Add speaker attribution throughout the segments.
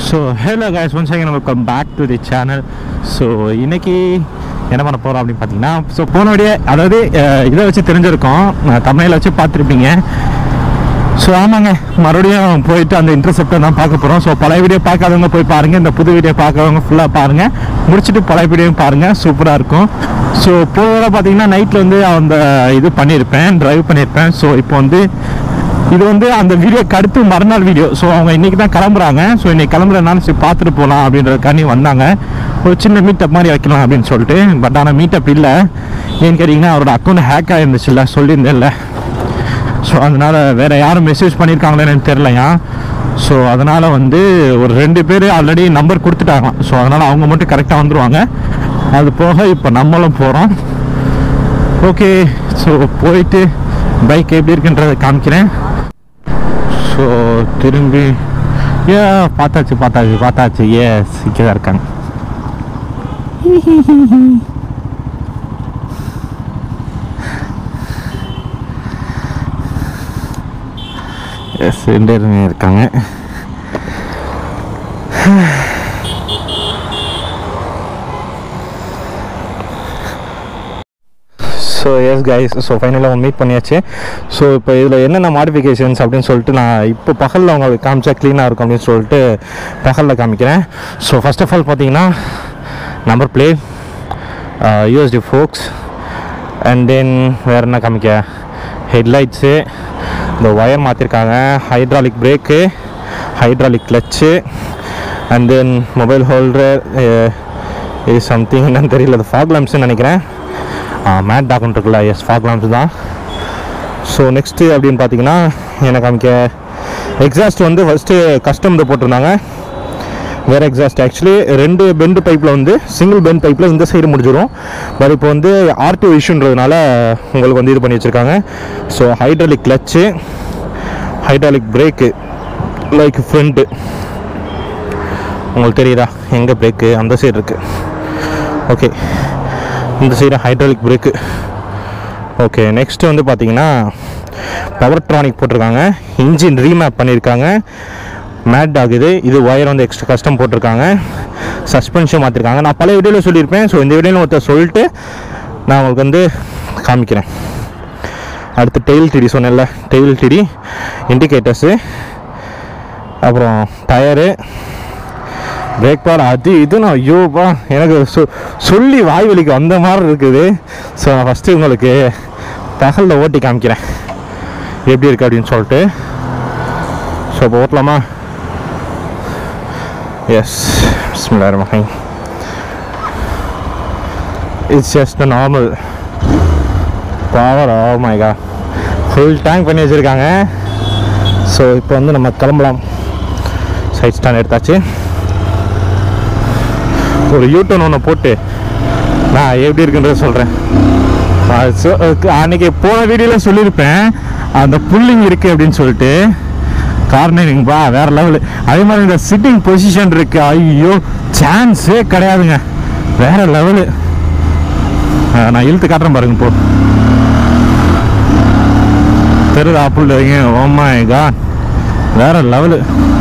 Speaker 1: So hello guys once again welcome back to the channel so இன்னைக்கு என்ன பண்ண போகிறோம் அப்படின்னு பார்த்தீங்கன்னா ஸோ போனோடைய அதாவது அஹ், இதை வச்சு தெரிஞ்சிருக்கோம் தமிழில் வச்சு பார்த்துருப்பீங்க ஸோ ஆமாங்க மறுபடியும் போயிட்டு அந்த இன்டர்செப்டை தான் பார்க்க போகிறோம் ஸோ பழைய வீடியோ பார்க்காதவங்க போய் பாருங்கள் இந்த புது வீடியோ பார்க்கறவங்க ஃபுல்லாக பாருங்கள் முடிச்சுட்டு பழைய வீடியோவும் பாருங்கள் சூப்பராக இருக்கும் ஸோ போகிற பார்த்தீங்கன்னா நைட்டில் வந்து அந்த இது பண்ணியிருப்பேன் டிரைவ் பண்ணியிருப்பேன் ஸோ இப்போ வந்து இது வந்து அந்த வீடியோக்கு அடுத்து மறுநாள் வீடியோ ஸோ அவங்க இன்னைக்கு தான் கிளம்புறாங்க ஸோ இன்னைக்கு கிளம்புறதுனால சரி பார்த்துட்டு போகலாம் அப்படின்றதுக்காண்டி வந்தாங்க ஒரு சின்ன மீட்டப் மாதிரி வைக்கலாம் அப்படின்னு சொல்லிட்டு பட் ஆனால் மீட்டப் இல்லை ஏன்னு கேட்டிங்கன்னா அவரோட அக்கௌண்ட் ஹேக் ஆயிருந்துச்சுல்ல சொல்லியிருந்தேன்ல ஸோ அதனால் வேறு யாரும் மெசேஜ் பண்ணியிருக்காங்களேன்னு எனக்கு தெரிலையா ஸோ அதனால் வந்து ஒரு ரெண்டு பேர் ஆல்ரெடி நம்பர் கொடுத்துட்டாங்க ஸோ அதனால் அவங்க மட்டும் கரெக்டாக வந்துடுவாங்க அது போக இப்போ நம்மளும் போகிறோம் ஓகே ஸோ போயிட்டு பைக் எப்படி இருக்குன்றதை காமிக்கிறேன் ஸோ திரும்பி ஏ பார்த்தாச்சு பார்த்தாச்சு பார்த்தாச்சு ஏ இங்கே தான் இருக்காங்க எஸ் ரெண்டு பேருமே இருக்காங்க ஸோ எஸ் கைஸ் ஸோ ஃபைனலாக மீட் பண்ணியாச்சு ஸோ இப்போ இதில் என்னென்ன மாடிஃபிகேஷன்ஸ் அப்படின்னு சொல்லிட்டு நான் இப்போ பகலில் உங்களுக்கு காமிச்சா க்ளீனாக இருக்கும் அப்படின்னு சொல்லிட்டு பகலில் காமிக்கிறேன் ஸோ ஃபர்ஸ்ட் ஆஃப் ஆல் பார்த்தீங்கன்னா number plate USD fogs and then வேறு என்ன காமிக்க ஹெட்லைட்ஸு இந்த ஒயர் மாற்றிருக்காங்க hydraulic brake hydraulic clutch and then mobile holder இது சம்திங் என்னன்னு தெரியல அது ஃபாக் லேம்ப்ஸ்னு நினைக்கிறேன் மேட் டாக்குன்னு இருக்குல்ல எஸ் ஃபாக் லேம்ப்ஸ் தான் ஸோ நெக்ஸ்ட்டு அப்படின்னு பார்த்தீங்கன்னா எனக்கு காமிக்க எக்ஸாஸ்ட் வந்து ஃபஸ்ட்டு கஸ்டம் போட்டிருந்தாங்க வேறு எக்ஸாஸ்ட் ஆக்சுவலி ரெண்டு பெண்டு பைப்பில் வந்து சிங்கிள் பெண்ட் பைப்பில் இந்த சைடு முடிஞ்சிடும் பட் இப்போ வந்து ஆர்டிஓ இஷ்யூன்றதுனால உங்களுக்கு வந்து இது பண்ணி வச்சுருக்காங்க so hydraulic clutch hydraulic brake like front உங்களுக்கு தெரியுதா எங்கே பிரேக்கு அந்த சைடு இருக்குது ஓகே இந்த side hydraulic brake okay next வந்து பார்த்தீங்கன்னா பவர் ட்ரானிக் போட்டிருக்காங்க இன்ஜின் ரீமேப் பண்ணியிருக்காங்க மேட் ஆகுது இது ஒயர் வந்து எக்ஸ்ட்ரா கஸ்டம் போட்டிருக்காங்க சஸ்பென்ஷன் மாற்றிருக்காங்க நான் பல வீடியோவில் சொல்லியிருப்பேன் ஸோ இந்த வீடியோவில் ஒருத்தர் சொல்லிட்டு நான் உங்களுக்கு வந்து காமிக்கிறேன் அடுத்து டெயில் டிடி சொன்னேன்ல டெயில் டிடி இண்டிகேட்டர்ஸு அப்புறம் டயரு பிரேக் பேட் அது இது நான் ஐயோப்பா எனக்கு சொ சொல்லி வாய் வலிக்கு வந்த மாதிரி இருக்குது ஸோ நான் ஃபஸ்ட்டு உங்களுக்கு பகலில் ஓட்டி காமிக்கிறேன் எப்படி இருக்கு அப்படின்னு சொல்லிட்டு ஸோ இப்போ ஓட்டலாமா எஸ் பிஸ்மில்லாஹிர் ரஹ்மான் it's just normal power oh my கா ஃபுல் டேங்க் பண்ணி வச்சுருக்காங்க ஸோ இப்போ வந்து நம்ம கிளம்பலாம் சைட் ஸ்டாண்ட் எடுத்தாச்சு ஒரு யூட்டர்ன் ஒன்று போட்டு நான் எப்படி இருக்குன்றத சொல்கிறேன் அன்னைக்கு போன வீடியோவில் சொல்லியிருப்பேன் அந்த புல்லிங் இருக்குது அப்படின்னு சொல்லிட்டு கார்னரிங் பா வேற லெவலு அதே மாதிரி இந்த சிட்டிங் பொசிஷன் இருக்கு ஐயோ சான்ஸே கிடையாதுங்க வேற லெவலு நான் இழுத்து காட்டுறேன் பாருங்க இப்போ தெரியுதா புல் ஓமா கா வேற லெவலு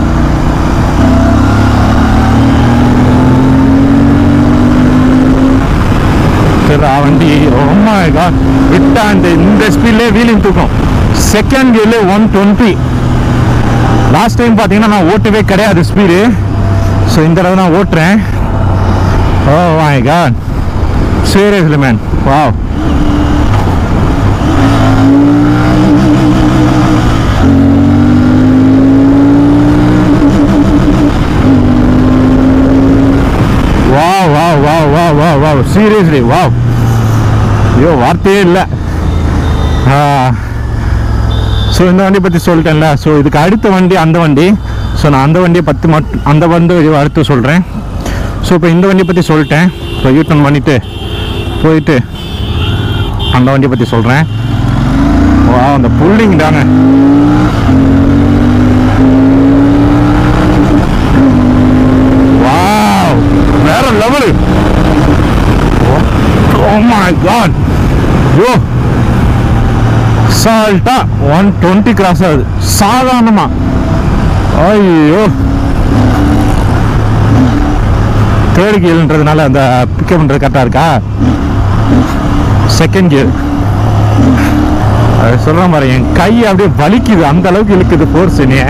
Speaker 1: தெரியுதா வண்டி ரொம்ப விட்டா இந்த இந்த ஸ்பீட்லேயே வீலிங் தூக்கும் செகண்ட் கியர்ல ஒன் டுவெண்ட்டி லாஸ்ட் டைம் பார்த்தீங்கன்னா நான் ஓட்டவே கிடையாது ஸ்பீடு ஸோ இந்த தடவை நான் ஓட்டுறேன் oh my god seriously man wow wow wow wow wow wow wow seriously wow ஐயோ வார்த்தையே இல்லை ஸோ இந்த வண்டி பற்றி சொல்லிட்டேன்ல ஸோ இதுக்கு அடுத்த வண்டி அந்த வண்டி ஸோ நான் அந்த வண்டியை பற்றி மட்டும் அந்த வந்து அடுத்து சொல்கிறேன் ஸோ இப்போ இந்த வண்டியை பற்றி சொல்லிட்டேன் இப்போ யூட்டன் பண்ணிவிட்டு போயிட்டு அந்த வண்டியை பற்றி சொல்கிறேன் வா அந்த புல்லிங் தாங்க வாவ் வேற level oh my god yo அசால்ட்டா ஒன் டுவெண்ட்டி கிராஸ் ஆகுது சாதாரணமா ஐயோ தேர்ட் கியர்ன்றதுனால அந்த பிக்கப் பண்ணுறது கரெக்டாக இருக்கா செகண்ட் கியர் அது சொல்கிறேன் பாரு என் கை அப்படியே வலிக்குது அந்த அளவுக்கு இழுக்குது ஃபோர்ஸ் நீ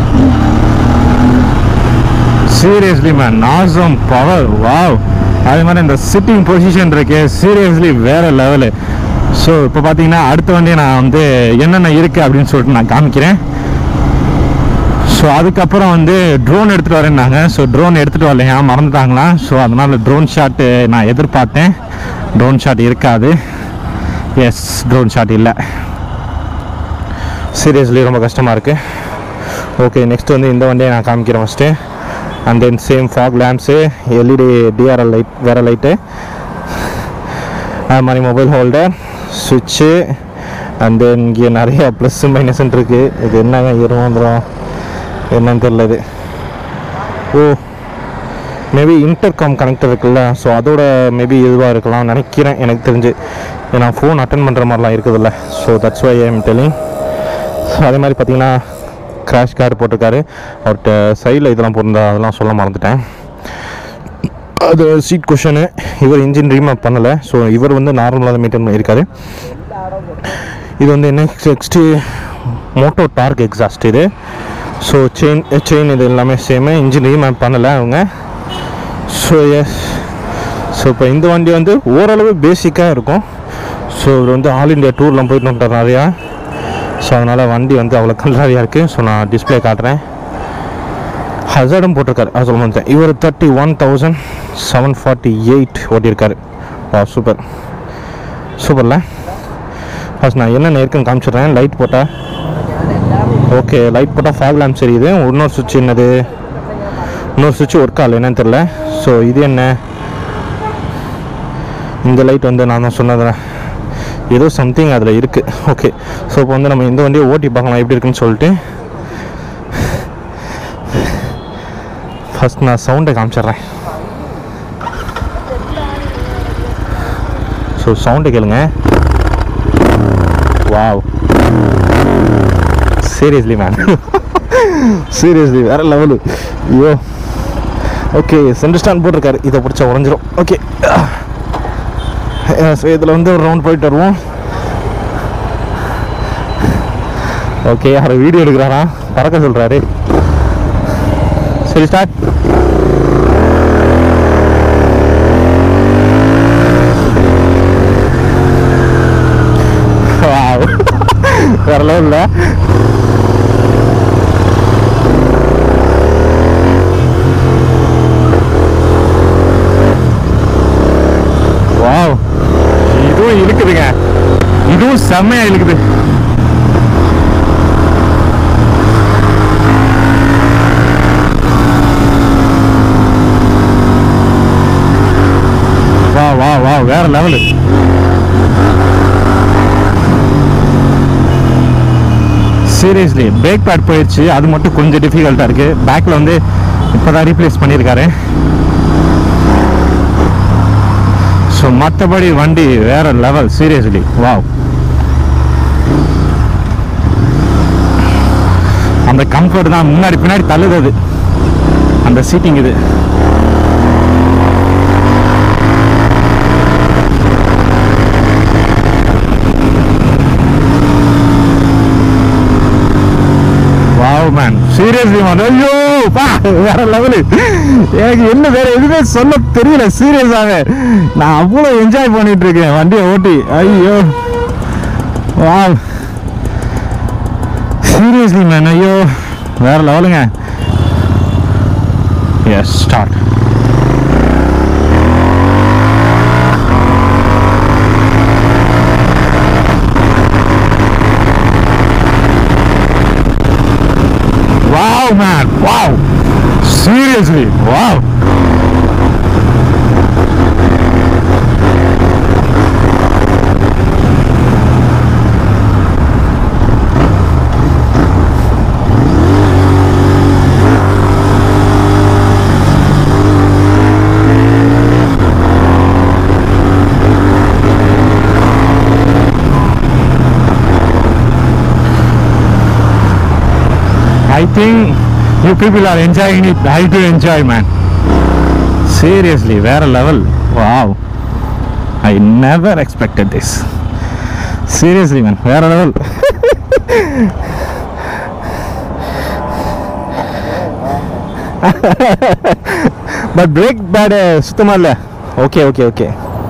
Speaker 1: சீரியஸ்லி மேன் நாசம் பவர் வாவ் அதே மாதிரி இந்த சிட்டிங் பொசிஷன் இருக்கு சீரியஸ்லி வேற லெவலு ஸோ இப்போ பார்த்தீங்கன்னா அடுத்த வண்டியை நான் வந்து என்னென்ன இருக்குது அப்படின்னு சொல்லிட்டு நான் காமிக்கிறேன் ஸோ அதுக்கப்புறம் வந்து ட்ரோன் எடுத்துகிட்டு வரேன்னாங்க ஸோ ட்ரோன் எடுத்துகிட்டு வரலையா மறந்துட்டாங்களாம் ஸோ அதனால் ட்ரோன் ஷாட்டு நான் எதிர்பார்த்தேன் ட்ரோன் ஷாட் இருக்காது எஸ் ட்ரோன் ஷாட் இல்லை சீரியஸ்லி ரொம்ப கஷ்டமாக இருக்குது ஓகே நெக்ஸ்ட் வந்து இந்த வண்டியை நான் காமிக்கிறேன் first and then same fog lamps LED DRL light வேறு லைட்டு அது மாதிரி மொபைல் ஹோல்டர் சுவிட்சு அண்ட் தென் இங்கே நிறைய ப்ளஸ் மைனஸ்ன்னு இருக்குது இது என்னங்க இருபது என்னன்னு தெரியல இது ஓ மேபி இன்டர்காம் கனெக்டர் இருக்குல்ல ஸோ அதோட மேபி இதுவாக இருக்கலாம் நினைக்கிறேன் எனக்கு தெரிஞ்சு ஏன்னா ஃபோன் அட்டன் பண்ணுற மாதிரிலாம் இருக்குதுல்ல so that's why I'm telling so அதே மாதிரி பார்த்தீங்கன்னா கிராஷ் கார்டு போட்டிருக்காரு அவர்கிட்ட சைடில் இதெல்லாம் போட்டிருந்தா அதெல்லாம் சொல்ல மறந்துட்டேன் அது சீட் கொஷனு இவர் இன்ஜின் ரீமேப் பண்ணலை ஸோ இவர் வந்து நார்மலாக தான் மெயின்டைன் பண்ணியிருக்காரு இது வந்து என்ன நெக்ஸ்ட்டு மோட்டோ டார்க் எக்ஸாஸ்ட் இது ஸோ செயின் செயின் இது எல்லாமே சேமு இன்ஜின் ரீமேப் பண்ணலை அவங்க ஸோ எஸ் ஸோ இப்போ இந்த வண்டி வந்து ஓரளவு பேசிக்காக இருக்கும் ஸோ இவர் வந்து ஆல் இண்டியா டூர்லாம் போயிட்டு வந்துட்டார் நிறையா ஸோ அதனால் வண்டி வந்து அவ்வளோ கலராக இருக்குது ஸோ நான் டிஸ்பிளே காட்டுறேன் ஹசர்டும் போட்டிருக்காரு அது சொல்ல மாட்டேன் இவர் thirty one thousand seven forty eight ஓட்டியிருக்காரு வா சூப்பர் சூப்பர்ல ஃபஸ்ட் நான் என்னென்ன இருக்குன்னு காமிச்சிடுறேன் லைட் போட்டால் ஓகே லைட் போட்டால் ஃபாக் லேம்ப் சரியுது இன்னொரு சுவிட்ச் என்னது இன்னொரு சுவிட்ச் ஒர்க் ஆகல என்னன்னு தெரில ஸோ இது என்ன இந்த லைட் வந்து நான் தான் சொன்னது ஏதோ சம்திங் அதில் இருக்குது ஓகே ஸோ இப்போ வந்து நம்ம இந்த வண்டியை ஓட்டி பார்க்கலாம் எப்படி இருக்குன்னு சொல்லிட்டு ஃபஸ்ட் நான் சவுண்டை காமிச்சிட்றேன் ஸோ சவுண்டு கேளுங்க வாவ் சீரியஸ்லி மேன் சீரியஸ்லி வேற லெவலு ஐயோ ஓகே சென்டர் ஸ்டாண்ட் போட்டிருக்காரு இதை பிடிச்சா உடஞ்சிரும் ஓகே ஸோ இதில் வந்து ஒரு ரவுண்ட் போயிட்டு வருவோம் ஓகே அவர் வீடியோ எடுக்கிறாரா பறக்க சொல்கிறாரு சரி ஸ்டார்ட் வேற லெவலில் வாவ் இதுவும் இழுக்குதுங்க இதுவும் செம்மையா இழுக்குது வா வா வா வேற லெவலு சீரியஸ்லி பிரேக் பேட் போயிடுச்சு அது மட்டும் கொஞ்சம் டிஃபிகல்ட்டாக இருக்குது பேக்கில் வந்து இப்போ தான் ரீப்ளேஸ் பண்ணியிருக்காரு ஸோ மற்றபடி வண்டி வேற லெவல் சீரியஸ்லி வாவ் அந்த கம்ஃபர்ட் தான் முன்னாடி பின்னாடி தள்ளுது அது அந்த சீட்டிங் இது வாவ் மேன் சீரியஸ்லி மேன் ஐயோ பா வேற லெவலு எனக்கு என்ன வேற எதுவுமே சொல்ல தெரியல சீரியஸாக நான் அவ்வளோ என்ஜாய் பண்ணிட்டு இருக்கேன் வண்டியை ஓட்டி ஐயோ வாவ் சீரியஸ்லி மேன் ஐயோ வேற லெவலுங்க yes start Wow, man. Wow. Seriously. Wow. I think you people are enjoying it. I do enjoy, man. Seriously வேற level wow I never expected this seriously man வேற லெவல் பட் பிரேக் பேடு சுத்தமாக இல்லை okay okay okay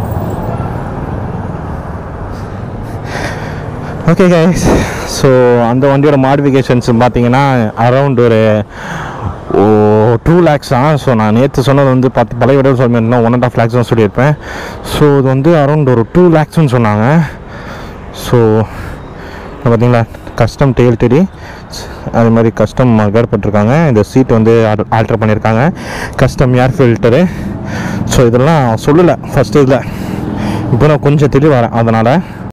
Speaker 1: okay guys so அந்த வண்டியோட modifications பார்த்தீங்கன்னா around ஒரு ஓ two lakhs தான் so நான் நேற்று சொன்னது வந்து பார்த்து பழைய விட சொல்லியிருந்தேன் ஒன் அண்ட் ஆஃப் லேக்ஸ் தான் சொல்லியிருப்பேன் ஸோ இது வந்து அரௌண்ட் ஒரு டூ லேக்ஸ்னு சொன்னாங்க ஸோ பார்த்தீங்களா கஸ்டம் டெயில் டெடி அது மாதிரி கஸ்டம் மர்கர் போட்டிருக்காங்க இந்த சீட் வந்து ஆல்டர் பண்ணியிருக்காங்க கஸ்டம் ஏர் ஃபில்டரு ஸோ இதெல்லாம் சொல்லலை ஃபஸ்ட்டு இதில் இப்போ நான் கொஞ்சம் தெளிவாகிறேன் அதனால்